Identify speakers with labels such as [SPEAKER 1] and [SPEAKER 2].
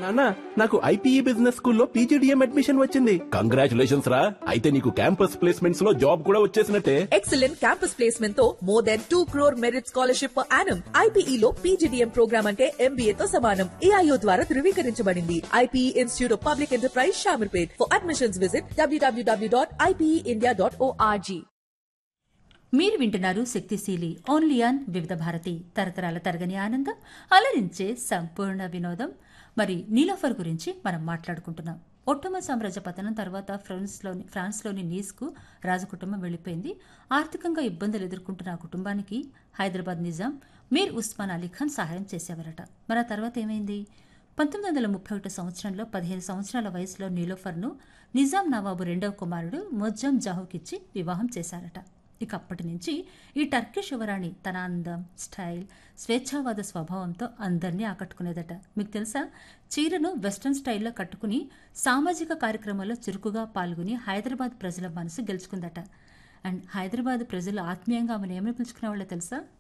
[SPEAKER 1] నాన్న నాకు IPE business స్కూల్లో పీజీడిఎం అడ్మిషన్ వచ్చింది కంగ్రాచులేషన్స్ రా అయితే నీకు క్యాంపస్ ప్లేస్మెంట్స్ లో జాబ్ కూడా వచ్చేసినట్టే
[SPEAKER 2] ఎక్సలెంట్ క్యాంపస్ ప్లేస్మెంట్ తో more than two crore merit scholarship per annum IPE లో పీజీడీఎం ప్రోగ్రామ్ అంటే ఎంబీఏ తో సమానం ఏఐఓ ద్వారా ధృవీకరించబడింది IPE institute of public enterprise Shamirpet for admissions visit డబ్ల్యూడబ్ల్యూడబ్ల్యూ డాట్ ఐపీఈ డాట్ ఓఆర్జీ
[SPEAKER 3] మీరు వింటున్నారు శక్తిశీలి ఓన్లీ ఆన్ వివిధ భారతి తరతరాల తరగని ఆనందం అలరించే సంపూర్ణ వినోదం మరి నీలోఫర్ గురించి మనం మాట్లాడుకుంటున్నాం ఒట్టోమన్ సామ్రాజ్య పతనం తర్వాత ఫ్రాన్స్లోని ఫ్రాన్స్లోని నీస్కు రాజకుటుంబం వెళ్ళిపోయింది ఆర్థికంగా ఇబ్బందులు ఎదుర్కొంటున్న ఆ కుటుంబానికి హైదరాబాద్ నిజాం మీర్ ఉస్మాన్ అలీ ఖాన్ సహాయం చేసేవారట మరి ఆ తర్వాత ఏమైంది పంతొమ్మిది వందల ముప్పై ఒకటి సంవత్సరంలో పదిహేను సంవత్సరాల వయసులో నీలోఫర్ను నిజాం నవాబు రెండవ కుమారుడు మొజ్జం జాహుకిచ్చి వివాహం చేశారట ఇక అప్పటి నుంచి ఈ టర్కిష్ యువరాణి తన అందం స్టైల్ స్వేచ్ఛావాద స్వభావంతో అందరినీ ఆకట్టుకునేదట మీకు తెలుసా చీరను వెస్ట్రన్ స్టైల్లో కట్టుకుని సామాజిక కార్యక్రమాల్లో చురుకుగా పాల్గొని హైదరాబాద్ ప్రజల మనసు గెలుచుకుందట అండ్ హైదరాబాద్ ప్రజలు ఆత్మీయంగా ఆమెను ఏమని పిలుచుకునేవాళ్ళో తెలుసా